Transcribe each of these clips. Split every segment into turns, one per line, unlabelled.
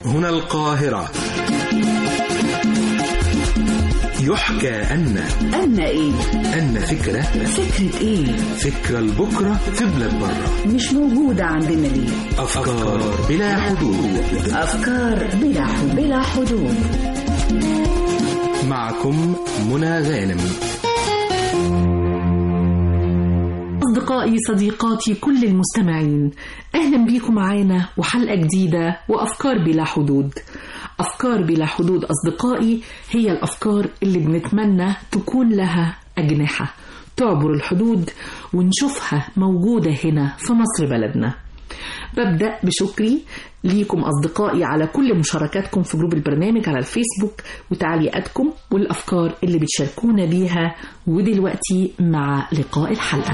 هنا القاهرة يحكى أن
أن إيه؟
أن فكرة
فكرة إيه؟
فكرة لبكرة في بلاد برة
مش موجودة عندنا ليه؟
أفكار بلا حدود
أفكار بلا حدود بلا حدود
معكم منى غانم
أصدقائي صديقاتي كل المستمعين أهلا بيكم معانا وحلقة جديدة وأفكار بلا حدود أفكار بلا حدود أصدقائي هي الأفكار اللي بنتمنى تكون لها أجنحة تعبر الحدود ونشوفها موجودة هنا في مصر بلدنا ببدأ بشكري ليكم أصدقائي على كل مشاركاتكم في جروب البرنامج على الفيسبوك وتعليقاتكم والأفكار اللي بتشاركونا بيها ودلوقتي مع لقاء الحلقة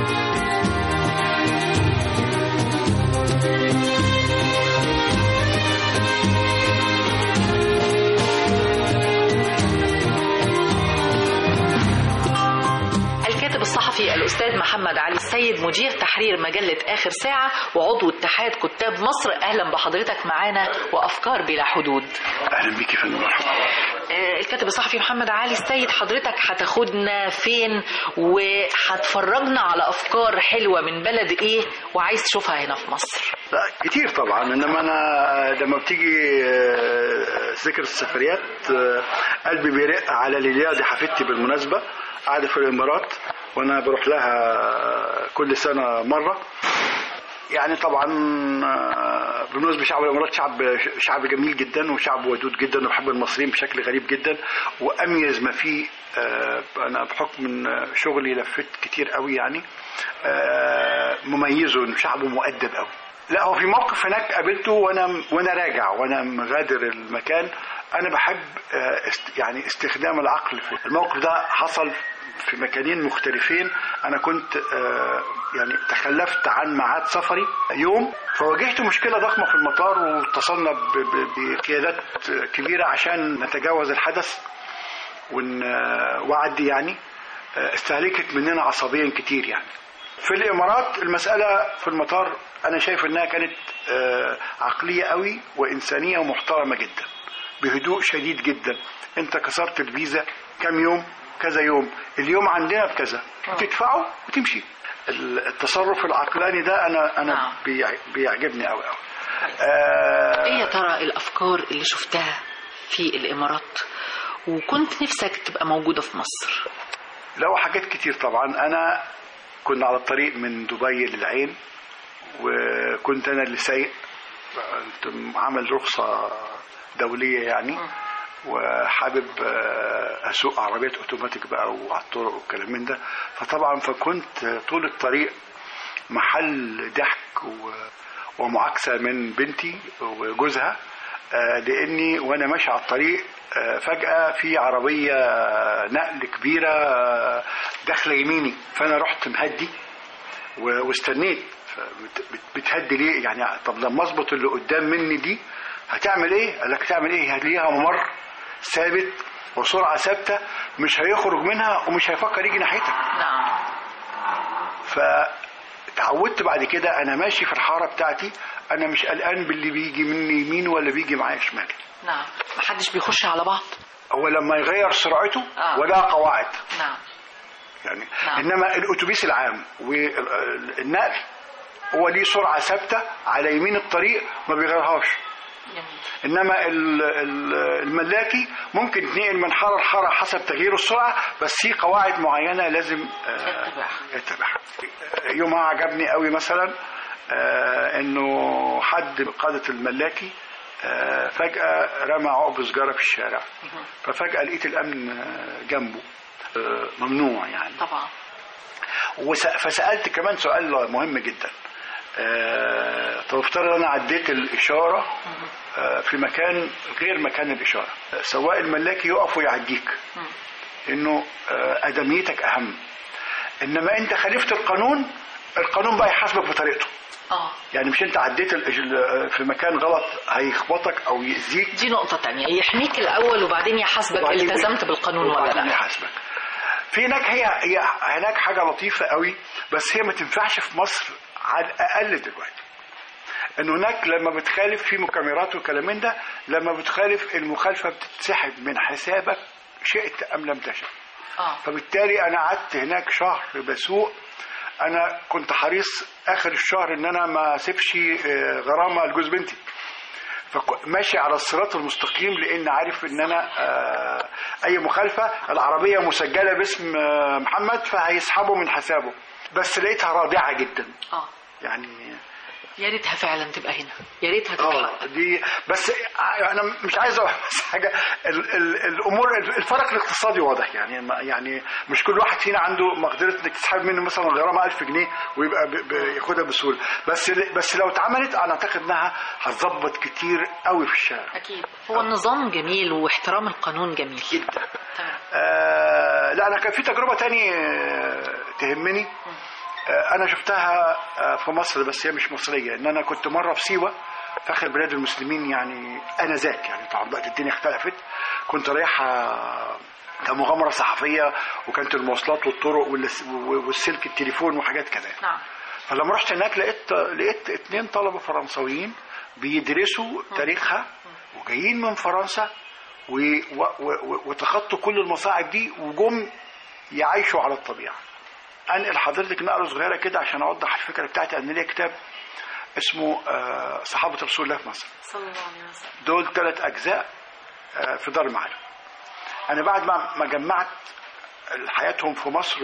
الكاتب الصحفي الأستاذ محمد علي السيد مدير تحرير مجلة آخر ساعة وعضو اتحاد كتاب مصر أهلا بحضرتك معانا وأفكار بلا حدود
اهلا بيك يا فندم مرحبا
آه، الكاتب الصحفي محمد علي السيد حضرتك هتاخدنا فين وهتفرجنا على أفكار حلوة من بلد إيه وعايز تشوفها هنا في مصر
لا كتير طبعا انما انا لما بتيجي آه، ذكر السفريات آه، قلبي بيرق على ليليا دي حفيدتي بالمناسبه قاعده في الامارات وانا بروح لها كل سنه مره يعني طبعا آه، بالنسبه لشعب الامارات شعب شعب جميل جدا وشعب ودود جدا وبحب المصريين بشكل غريب جدا واميز ما فيه آه، انا بحكم من شغلي لفيت كتير قوي يعني آه، مميزه انه شعبه مؤدب قوي لا هو في موقف هناك قابلته وانا وانا راجع وانا مغادر المكان انا بحب آه، است يعني استخدام العقل في الموقف ده حصل في مكانين مختلفين انا كنت آه، يعني تخلفت عن ميعاد سفري يوم فواجهت مشكله ضخمه في المطار واتصلنا ب- ب- بقيادات كبيره عشان نتجاوز الحدث ون وعدي يعني آه، استهلكت مننا عصبيا كتير يعني في الامارات المساله في المطار انا شايف انها كانت آه، عقليه قوي وانسانيه ومحترمه جدا بهدوء شديد جدا انت كسرت الفيزا كام يوم كذا يوم اليوم عندنا بكذا تدفعه وتمشي ال- التصرف العقلاني ده انا انا
نعم.
بيع- بيعجبني قوي قوي
إيه يا ترى الأفكار اللي شفتها في الإمارات وكنت نفسك تبقى موجودة في مصر
لو حاجات كتير طبعا انا كنا على الطريق من دبي للعين وكنت انا اللي سايق كنت عامل رخصه دوليه يعني وحابب آه، اسوق عربيات اوتوماتيك بقى وعلى الطرق والكلام من ده فطبعا فكنت طول الطريق محل ضحك و- ومعاكسه من بنتي وجوزها آه، لاني وانا ماشي على الطريق آه، فجاه في عربيه آه، نقل كبيره آه، داخله يميني فانا رحت مهدي و- واستنيت فبت- بت- بتهدي ليه يعني طب لما اظبط اللي قدام مني دي هتعمل ايه قال لك تعمل ايه هتلاقيها ممر ثابت وسرعه ثابته مش هيخرج منها ومش هيفكر يجي ناحيتك
نعم
فتعودت بعد كده انا ماشي في الحاره بتاعتي انا مش قلقان باللي بيجي مني يمين ولا بيجي معايا شمال
نعم محدش بيخش على بعض
هو لما يغير سرعته
آه.
ولا قواعد
نعم
يعني
نعم.
انما الاتوبيس العام والنقل هو ليه سرعه ثابته على يمين الطريق ما بيغيرهاش
جميل
انما ال- ال- الملاكي ممكن يتنقل من حاره لحاره حسب تغيير السرعه بس في قواعد معينه لازم آه،
يتبعها.
يتبعها يومها عجبني قوي مثلا آه، انه حد من قاده الملاكي آه، فجاه رمى عقب سجاره في الشارع ففجاه لقيت الامن آه، جنبه آه، ممنوع يعني
طبعا
وس- فسالت كمان سؤال مهم جدا آه، طب افترض انا عديت الاشاره آه، في مكان غير مكان الاشاره آه، سواء الملاكي يقف ويعديك انه آه، ادميتك اهم انما انت خالفت القانون القانون بقى يحاسبك بطريقته
اه
يعني مش انت عديت ال- ال- في مكان غلط هيخبطك او يأذيك
دي نقطة تانية يحميك الأول وبعدين يحاسبك
وبعدين-
التزمت بالقانون ولا
وبعدين
لا
يحاسبك في هناك هي هي هناك حاجه لطيفه قوي بس هي ما تنفعش في مصر على الاقل دلوقتي ان هناك لما بتخالف في مكاميرات وكلام من ده لما بتخالف المخالفه بتتسحب من حسابك شئت ام لم تشأ
اه
فبالتالي انا قعدت هناك شهر بسوق انا كنت حريص اخر الشهر ان انا ما اسيبش آه، غرامه لجوز بنتي فماشي على الصراط المستقيم لان عارف ان انا آه، اي مخالفه العربيه مسجله باسم آه، محمد فهيسحبه من حسابه بس لقيتها رادعه جدا
اه
يعني
يا ريتها فعلا تبقى هنا يا ريتها تتحقق
اه دي بس انا مش عايز اقول بس حاجه ال ال الامور الفرق الاقتصادي واضح يعني ما- يعني مش كل واحد فينا عنده مقدره انك تسحب منه مثلا غرامه 1000 جنيه ويبقى ب- ب- ياخدها بسهوله بس بس لو اتعملت انا اعتقد انها هتظبط كتير قوي في الشارع
اكيد هو النظام جميل واحترام القانون جميل
جدا
تمام
آه لا انا كان في تجربه تانية آه، تهمني آه انا شفتها آه في مصر بس هي مش مصريه ان انا كنت مره في سيوه في اخر بلاد المسلمين يعني انا ذاك يعني طبعا بقت الدنيا اختلفت كنت رايح آه، كمغامره صحفيه وكانت المواصلات والطرق والس- والسلك التليفون وحاجات كده
نعم
فلما رحت هناك لقيت لقيت اتنين طلبه فرنساويين بيدرسوا تاريخها وجايين من فرنسا و... و... و... وتخطوا كل المصاعب دي وجم يعيشوا على الطبيعه. انقل حضرتك نقله صغيره كده عشان اوضح الفكره بتاعتي ان ليا كتاب اسمه آه، صحابه رسول الله في مصر.
صلى الله عليه وسلم
دول ثلاث اجزاء آه، في دار المعارف انا بعد ما ما جمعت حياتهم في مصر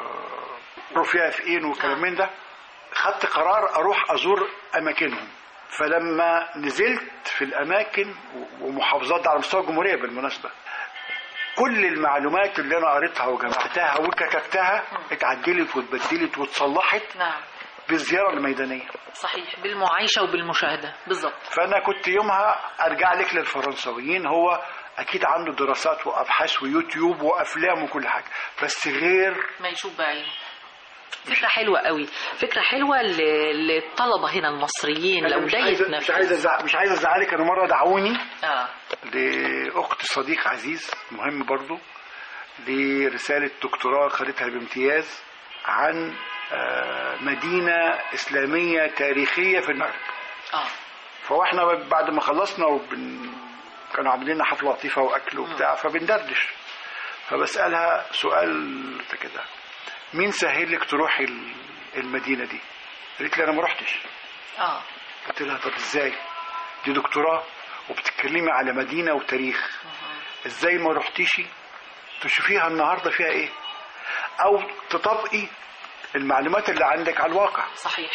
ورفيع في اين وكلام من ده خدت قرار اروح ازور اماكنهم فلما نزلت في الاماكن ومحافظات دي على مستوى الجمهوريه بالمناسبه كل المعلومات اللي انا قريتها وجمعتها وكتبتها اتعدلت واتبدلت واتصلحت
نعم
بالزياره الميدانيه
صحيح بالمعايشه وبالمشاهده بالظبط
فانا كنت يومها ارجع لك للفرنساويين هو اكيد عنده دراسات وابحاث ويوتيوب وافلام وكل حاجه بس غير
ما يشوف بعينه فكرة حلوة قوي فكرة حلوة ل- للطلبة هنا المصريين
أنا
لو
مش
ده
عايز مش عايز
يتنفذ
أزع- مش عايز ازعلك انا مره دعوني
اه
لاخت صديق عزيز مهم برضو لرساله دكتوراه خدتها بامتياز عن آه، مدينه اسلاميه تاريخيه في المغرب
اه
فاحنا بعد ما خلصنا وبن... كانوا عاملين لنا حفله لطيفه واكل وبتاع فبندردش فبسالها سؤال كده مين سهل لك تروحي ال- المدينه دي؟ قالت لي انا ما رحتش
اه
قلت لها طب ازاي؟ دي دكتوراه وبتتكلمي على مدينه وتاريخ ازاي ما رحتيش تشوفيها النهارده فيها ايه؟ او تطبقي المعلومات اللي عندك على الواقع
صحيح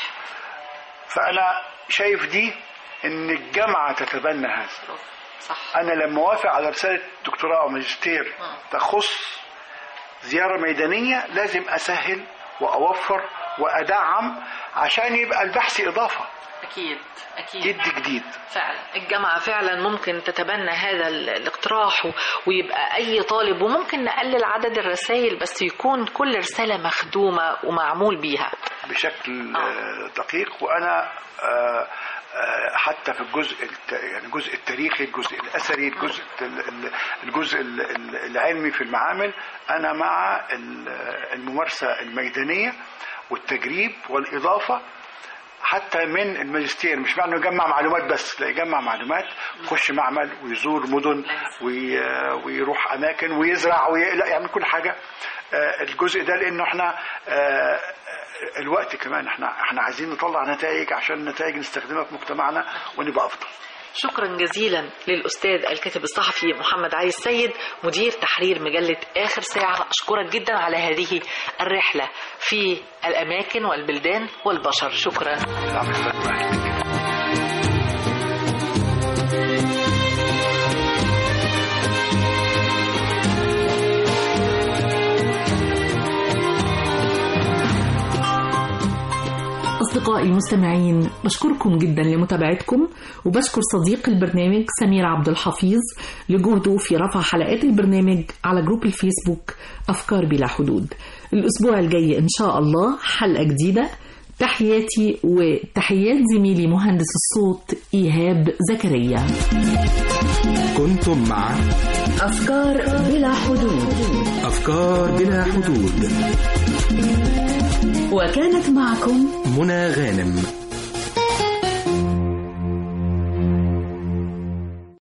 فانا شايف دي ان الجامعه تتبنى هذا
صح
انا لما اوافق على رساله دكتوراه او ماجستير تخص زياره ميدانيه لازم اسهل واوفر وادعم عشان يبقى البحث اضافه
اكيد اكيد
جد جديد
فعلا الجامعة فعلا ممكن تتبنى هذا ال- الاقتراح و- ويبقى أي طالب وممكن نقلل عدد الرسائل بس يكون كل رسالة مخدومة ومعمول بيها
بشكل
آه.
آه، دقيق وانا آه، آه، حتى في الجزء الت- يعني الجزء التاريخي الجزء الاثري الجزء ال- ال- الجزء ال- ال- العلمي في المعامل انا مع ال- الممارسه الميدانيه والتجريب والاضافه حتى من الماجستير مش معنى انه يجمع معلومات بس لا يجمع معلومات يخش معمل ويزور مدن وي... ويروح اماكن ويزرع ويقلق يعمل كل حاجه آه، الجزء ده لانه احنا آه، الوقت كمان احنا احنا عايزين نطلع نتائج عشان النتائج نستخدمها في مجتمعنا ونبقى افضل
شكرا جزيلا للأستاذ الكاتب الصحفي محمد علي السيد مدير تحرير مجلة آخر ساعة أشكرك جدا على هذه الرحلة في الأماكن والبلدان والبشر شكرا
نعم، شكراً.
أصدقائي المستمعين بشكركم جدا لمتابعتكم وبشكر صديق البرنامج سمير عبد الحفيظ لجهده في رفع حلقات البرنامج على جروب الفيسبوك أفكار بلا حدود الأسبوع الجاي إن شاء الله حلقة جديدة تحياتي وتحيات زميلي مهندس الصوت إيهاب زكريا
كنتم مع
أفكار بلا حدود
أفكار بلا حدود
وكانت معكم
منى غانم